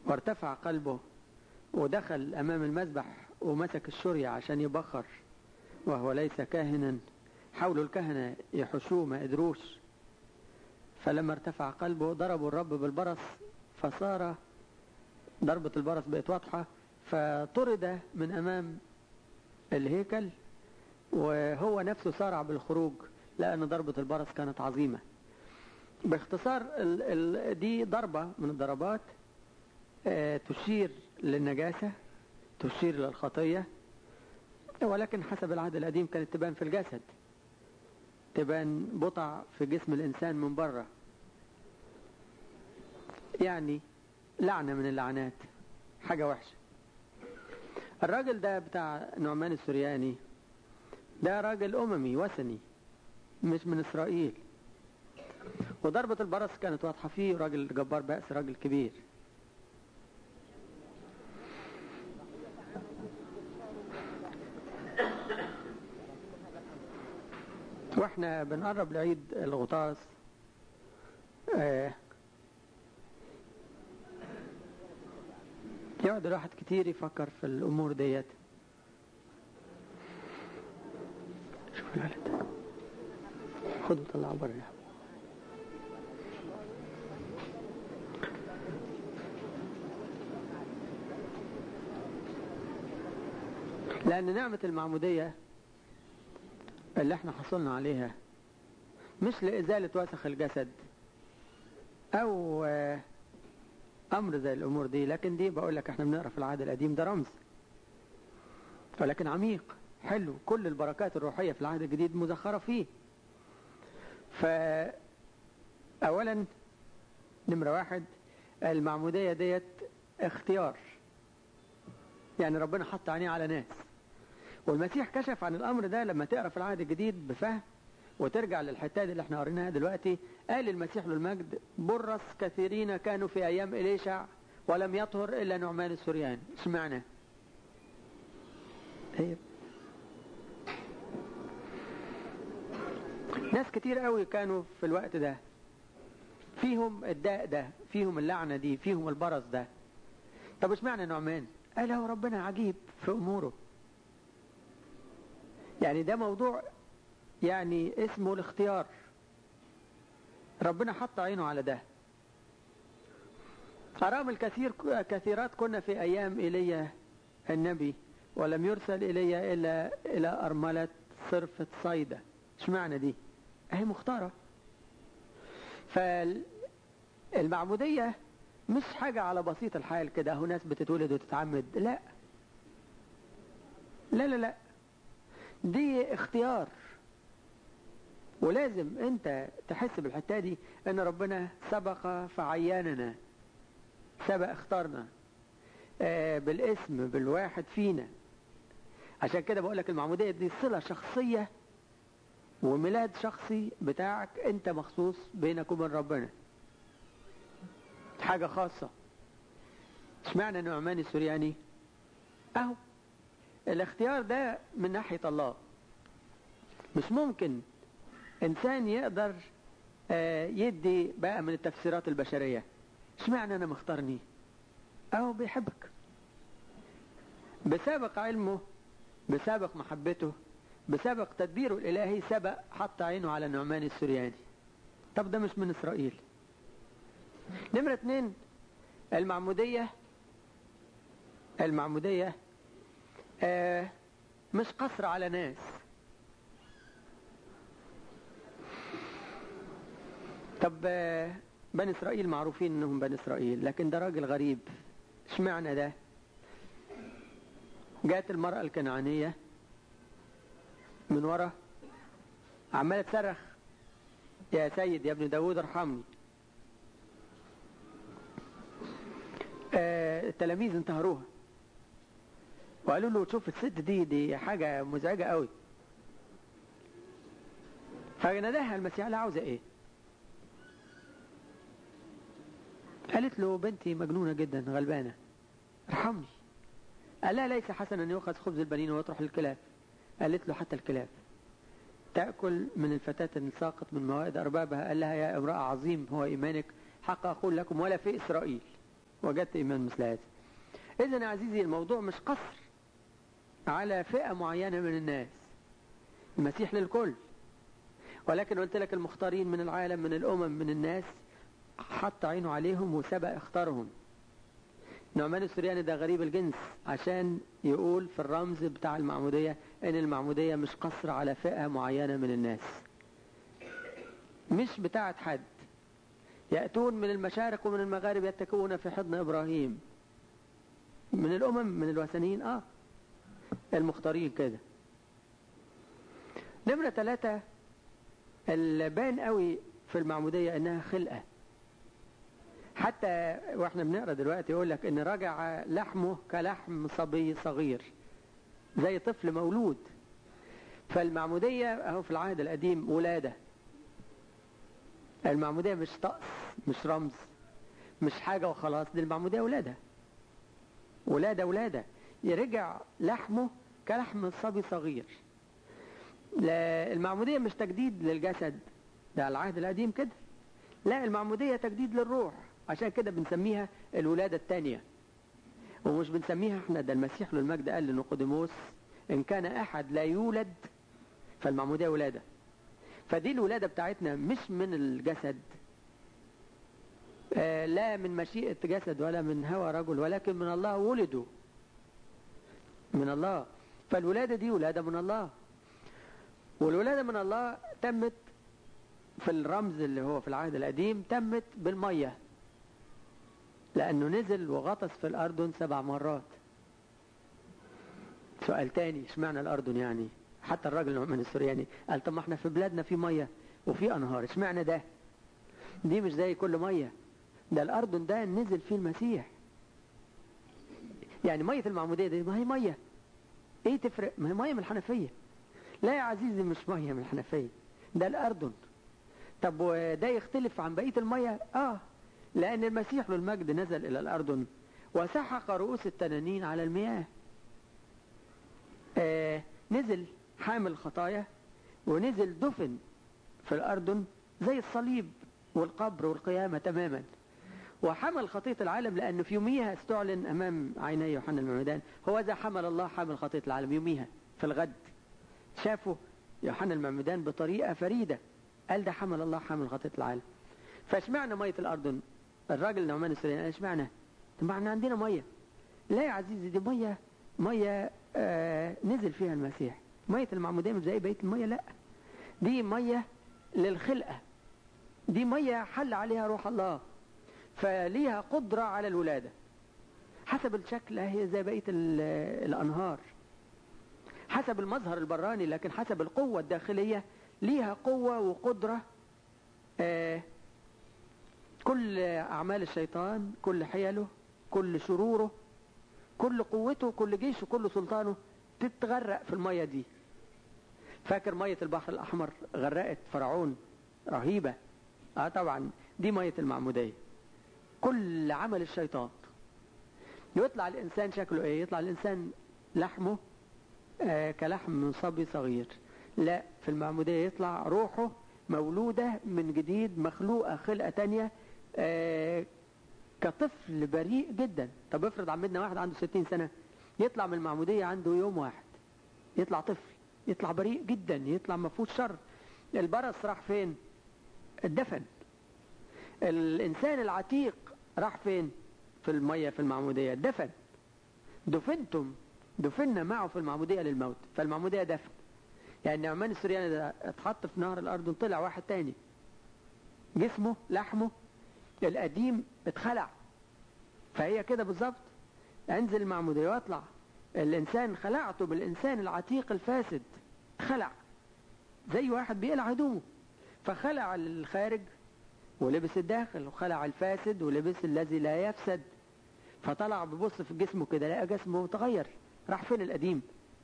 وارتفع قلبه ودخل أمام المذبح ومسك الشرية عشان يبخر وهو ليس كاهنا حاولوا الكهنة يحشوه ما قدروش فلما ارتفع قلبه ضربوا الرب بالبرص فصار ضربة البرص بقت واضحة فطرد من أمام الهيكل وهو نفسه صارع بالخروج لأن ضربة البرص كانت عظيمة باختصار ال ال دي ضربة من الضربات آه تشير للنجاسة تشير للخطية ولكن حسب العهد القديم كانت تبان في الجسد تبان بطع في جسم الإنسان من بره يعني لعنة من اللعنات حاجة وحشة الراجل ده بتاع نعمان السرياني ده راجل أممي وثني مش من إسرائيل وضربة البرص كانت واضحة فيه راجل جبار بأس راجل كبير واحنا بنقرب لعيد الغطاس آه يقعد الواحد كتير يفكر في الأمور ديت شوف الولد ده خدوا طلعوا بره لأن نعمة المعمودية اللي احنا حصلنا عليها مش لإزالة وسخ الجسد أو أمر زي الأمور دي لكن دي بقول لك احنا بنقرأ في العهد القديم ده رمز ولكن عميق حلو كل البركات الروحية في العهد الجديد مزخرة فيه فأولا نمرة واحد المعمودية ديت اختيار يعني ربنا حط عينيه على ناس والمسيح كشف عن الأمر ده لما تقرأ في العهد الجديد بفهم وترجع للحتات اللي احنا قريناها دلوقتي قال المسيح للمجد برص كثيرين كانوا في أيام إليشع ولم يطهر إلا نعمان السريان اشمعنى طيب ناس كتير قوي كانوا في الوقت ده فيهم الداء ده فيهم اللعنة دي فيهم البرص ده طب اشمعنى نعمان قال هو ربنا عجيب في أموره يعني ده موضوع يعني اسمه الاختيار ربنا حط عينه على ده أرامل كثير كثيرات كنا في أيام إيليا النبي ولم يرسل إلي إلا إلى أرملة صرفة صيدة اشمعنى دي اهي مختارة فالمعمودية مش حاجة على بسيط الحال كده اهو ناس بتتولد وتتعمد لا لا لا لا دي اختيار ولازم انت تحس بالحتة دي ان ربنا سبق فعياننا سبق اختارنا آه بالاسم بالواحد فينا عشان كده بقول لك المعمودية دي صلة شخصية وميلاد شخصي بتاعك انت مخصوص بينك وبين ربنا حاجة خاصة اشمعنى نعمان السورياني اهو الاختيار ده من ناحية الله مش ممكن انسان يقدر يدي بقى من التفسيرات البشرية اشمعنى انا مختارني اهو بيحبك بسابق علمه بسابق محبته بسابق تدبيره الالهي سبق حط عينه على نعمان السرياني طب ده مش من اسرائيل نمرة اتنين المعمودية المعمودية آه مش قصر على ناس طب آه بني اسرائيل معروفين انهم بني اسرائيل لكن ده راجل غريب اشمعنى ده جات المرأة الكنعانية من ورا عمالة تصرخ يا سيد يا ابن داود ارحمني آه التلاميذ انتهروها وقالوا له شوف الست دي دي حاجة مزعجة قوي فناداها المسيح قال عاوزة ايه قالت له بنتي مجنونة جدا غلبانة ارحمني قال لا ليس حسنا أن يؤخذ خبز البنين ويطرح للكلاب قالت له حتى الكلاب تأكل من الفتاة الساقط من موائد أربابها قال لها يا امرأة عظيم هو إيمانك حق أقول لكم ولا في إسرائيل وجدت إيمان مثل هذا إذن يا عزيزي الموضوع مش قصر على فئة معينة من الناس المسيح للكل ولكن قلت لك المختارين من العالم من الأمم من الناس حط عينه عليهم وسبق اختارهم نعمان السرياني ده غريب الجنس عشان يقول في الرمز بتاع المعمودية ان المعمودية مش قصر على فئة معينة من الناس مش بتاعت حد يأتون من المشارق ومن المغارب يتكون في حضن إبراهيم من الأمم من الوثنيين آه المختارين كده نمرة ثلاثة البان قوي في المعمودية انها خلقة حتى واحنا بنقرا دلوقتي يقول لك ان رجع لحمه كلحم صبي صغير زي طفل مولود فالمعمودية اهو في العهد القديم ولادة المعمودية مش طقس مش رمز مش حاجة وخلاص دي المعمودية ولادة ولادة ولادة يرجع لحمه كلحم صبي صغير المعمودية مش تجديد للجسد ده العهد القديم كده لا المعمودية تجديد للروح عشان كده بنسميها الولادة الثانية ومش بنسميها احنا ده المسيح له المجد قال لنقوديموس ان كان احد لا يولد فالمعمودية ولادة فدي الولادة بتاعتنا مش من الجسد آه لا من مشيئة جسد ولا من هوى رجل ولكن من الله ولدوا من الله فالولادة دي ولادة من الله والولادة من الله تمت في الرمز اللي هو في العهد القديم تمت بالمية لأنه نزل وغطس في الأردن سبع مرات سؤال تاني اشمعنى الأردن يعني حتى الراجل من السورياني قال طب ما احنا في بلادنا في مية وفي أنهار اشمعنى ده دي مش زي كل مية ده الأردن ده نزل فيه المسيح يعني مية المعمودية دي ما هي مية ايه تفرق ما هي مية من الحنفية لا يا عزيزي مش مية من الحنفية ده الأردن طب وده يختلف عن بقية المية اه لأن المسيح له المجد نزل إلى الأردن وسحق رؤوس التنانين على المياه آه نزل حامل خطايا ونزل دفن في الأردن زي الصليب والقبر والقيامة تماما وحمل خطية العالم لأنه في يوميها استعلن أمام عيني يوحنا المعمدان هو ذا حمل الله حامل خطية العالم يوميها في الغد شافوا يوحنا المعمدان بطريقة فريدة قال ده حمل الله حامل خطية العالم فاشمعنى مية الأردن الراجل نعمان السريان قال اشمعنى طب احنا عندنا مية لا يا عزيزي دي مية مية آه نزل فيها المسيح مية المعمودية مش زي بقية المية لا دي مية للخلقة دي مية حل عليها روح الله فليها قدرة على الولادة حسب الشكل هي زي بقية الأنهار حسب المظهر البراني لكن حسب القوة الداخلية ليها قوة وقدرة آه كل أعمال الشيطان كل حيله كل شروره كل قوته كل جيشه كل سلطانه تتغرق في المية دي فاكر مية البحر الأحمر غرقت فرعون رهيبة اه طبعا دي مية المعمودية كل عمل الشيطان يطلع الإنسان شكله ايه يطلع الإنسان لحمه آه كلحم صبي صغير لا في المعمودية يطلع روحه مولودة من جديد مخلوقة خلقة تانية آه كطفل بريء جدا طب افرض عمدنا واحد عنده 60 سنة يطلع من المعمودية عنده يوم واحد يطلع طفل يطلع بريء جدا يطلع ما فيهوش شر البرص راح فين الدفن الإنسان العتيق راح فين في المية في المعمودية دفن دفنتم دفنا معه في المعمودية للموت فالمعمودية دفن يعني نعمان السرياني ده اتحط في نهر الأردن طلع واحد تاني جسمه لحمه القديم اتخلع فهي كده بالظبط انزل المعمودية واطلع الإنسان خلعته بالإنسان العتيق الفاسد خلع زي واحد بيقلع هدومه فخلع الخارج ولبس الداخل وخلع الفاسد ولبس الذي لا يفسد فطلع ببص في جسمه كده لقى جسمه متغير راح فين القديم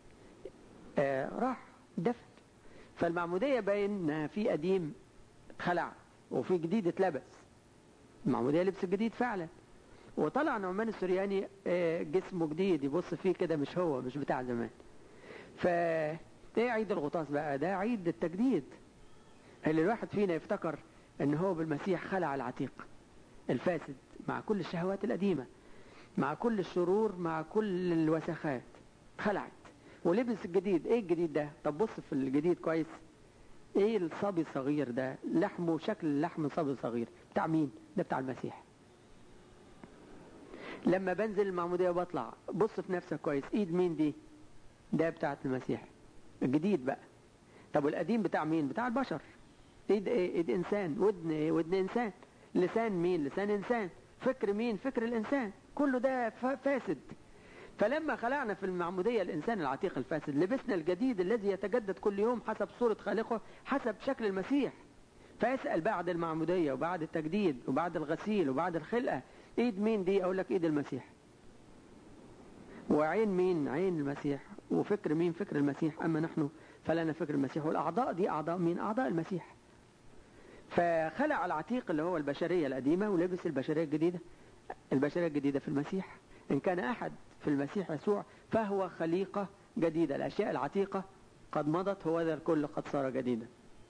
آه راح دفن فالمعمودية باين في قديم اتخلع وفي جديد اتلبس المعمودية لبس جديد فعلا وطلع نعمان السرياني آه جسمه جديد يبص فيه كده مش هو مش بتاع زمان ف ايه عيد الغطاس بقى ده عيد التجديد اللي الواحد فينا يفتكر ان هو بالمسيح خلع العتيق الفاسد مع كل الشهوات القديمة مع كل الشرور مع كل الوسخات خلعت ولبس الجديد ايه الجديد ده طب بص في الجديد كويس ايه الصبي الصغير ده لحمه شكل لحم صبي صغير بتاع مين ده بتاع المسيح لما بنزل المعمودية وبطلع بص في نفسك كويس ايد مين دي ده بتاعت المسيح الجديد بقى طب والقديم بتاع مين بتاع البشر ايد ايه ايد انسان ودن ايه ودن انسان لسان مين لسان انسان فكر مين فكر الانسان كله ده فاسد فلما خلعنا في المعمودية الإنسان العتيق الفاسد لبسنا الجديد الذي يتجدد كل يوم حسب صورة خالقه حسب شكل المسيح فيسأل بعد المعمودية وبعد التجديد وبعد الغسيل وبعد الخلقة ايد مين دي اقول لك ايد المسيح وعين مين عين المسيح وفكر مين فكر المسيح اما نحن فلنا فكر المسيح والاعضاء دي اعضاء مين اعضاء المسيح فخلع العتيق اللي هو البشرية القديمة ولبس البشرية الجديدة البشرية الجديدة في المسيح إن كان أحد في المسيح يسوع فهو خليقة جديدة الأشياء العتيقة قد مضت هو ذا الكل قد صار جديدا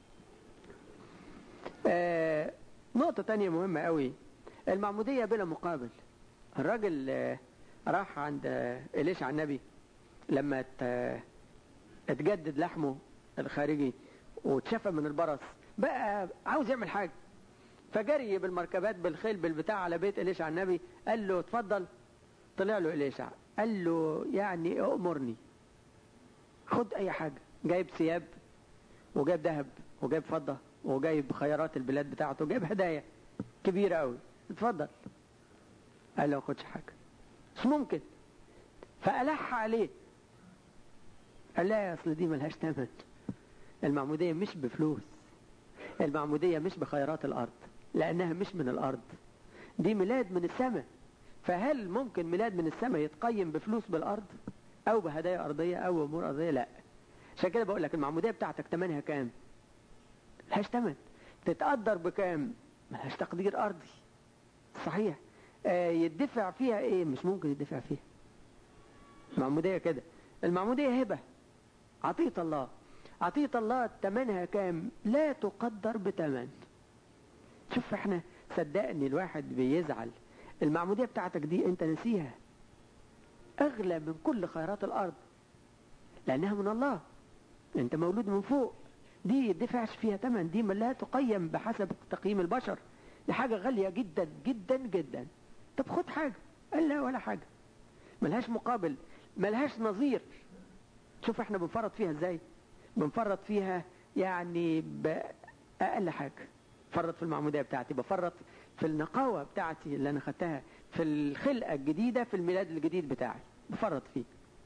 آه نقطة تانية مهمة قوي المعمودية بلا مقابل الراجل آه راح عند آه إليشع النبي لما اتجدد لحمه الخارجي واتشفى من البرص بقى عاوز يعمل حاجة فجري بالمركبات بالخيل بالبتاع على بيت إليشع النبي قال له اتفضل طلع له إليشع قال له يعني أؤمرني خد أي حاجة جايب ثياب وجايب ذهب وجايب فضة وجايب خيارات البلاد بتاعته وجايب هدايا كبيرة قوي اتفضل قال له ما خدش حاجة مش ممكن فألح عليه قال لا يا أصل دي ملهاش تمن المعمودية مش بفلوس المعمودية مش بخيرات الأرض لأنها مش من الأرض دي ميلاد من السماء فهل ممكن ميلاد من السماء يتقيم بفلوس بالأرض أو بهدايا أرضية أو أمور أرضية لا عشان كده بقول لك المعمودية بتاعتك تمنها كام ملهاش تمن تتقدر بكام ملهاش تقدير أرضي صحيح آه يدفع فيها ايه مش ممكن يدفع فيها المعمودية كده المعمودية هبة عطية الله عطية الله تمنها كام لا تقدر بتمن شوف احنا صدقني الواحد بيزعل المعمودية بتاعتك دي انت نسيها اغلى من كل خيرات الارض لانها من الله انت مولود من فوق دي يدفعش فيها تمن دي لا تقيم بحسب تقييم البشر دي حاجة غالية جدا جدا جدا طب خد حاجة قال لا ولا حاجة ملهاش مقابل ملهاش نظير شوف احنا بنفرط فيها ازاي بنفرط فيها يعني بأقل حاجة فرط في المعمودية بتاعتي بفرط في النقاوة بتاعتي اللي أنا خدتها في الخلقة الجديدة في الميلاد الجديد بتاعي بفرط فيه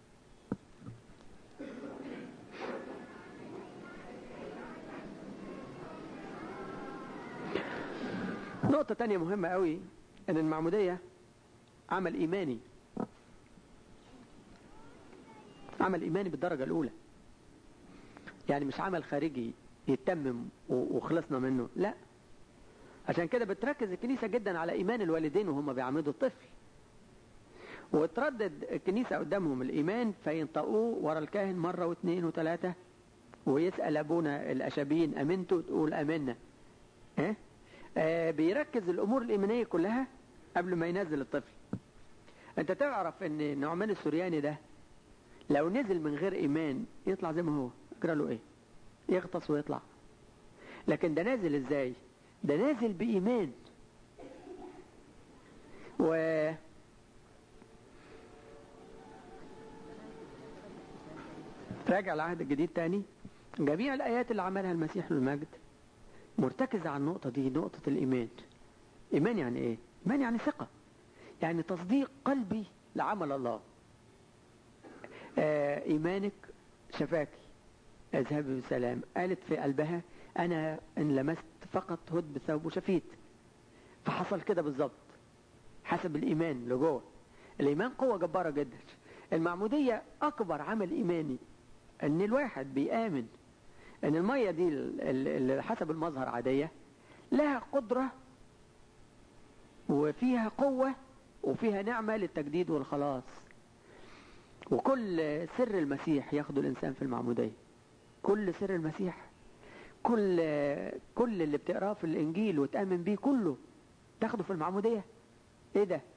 نقطة تانية مهمة قوي ان المعمودية عمل ايماني عمل ايماني بالدرجة الاولى يعني مش عمل خارجي يتمم وخلصنا منه لا عشان كده بتركز الكنيسة جدا على ايمان الوالدين وهم بيعمدوا الطفل وتردد الكنيسة قدامهم الايمان فينطقوه ورا الكاهن مرة واثنين وثلاثة ويسأل ابونا الاشابين امنتوا تقول امنا اه؟ آه بيركز الامور الايمانية كلها قبل ما ينزل الطفل انت تعرف ان نعمان السورياني ده لو نزل من غير ايمان يطلع زي ما هو اجرى له ايه يغطس ويطلع لكن ده نازل ازاي ده نازل بايمان و راجع العهد الجديد تاني جميع الايات اللي عملها المسيح للمجد مرتكزة على النقطة دي نقطة الايمان ايمان يعني ايه ايمان يعني ثقة يعني تصديق قلبي لعمل الله آه ايمانك شفاكي اذهبي بسلام قالت في قلبها انا ان لمست فقط هد بثوب وشفيت فحصل كده بالظبط حسب الايمان لجوه الايمان قوة جبارة جدا المعمودية اكبر عمل ايماني ان الواحد بيآمن ان المية دي اللي حسب المظهر عادية لها قدرة وفيها قوة وفيها نعمة للتجديد والخلاص وكل سر المسيح ياخده الإنسان في المعمودية كل سر المسيح كل كل اللي بتقراه في الإنجيل وتآمن بيه كله تاخده في المعمودية ايه ده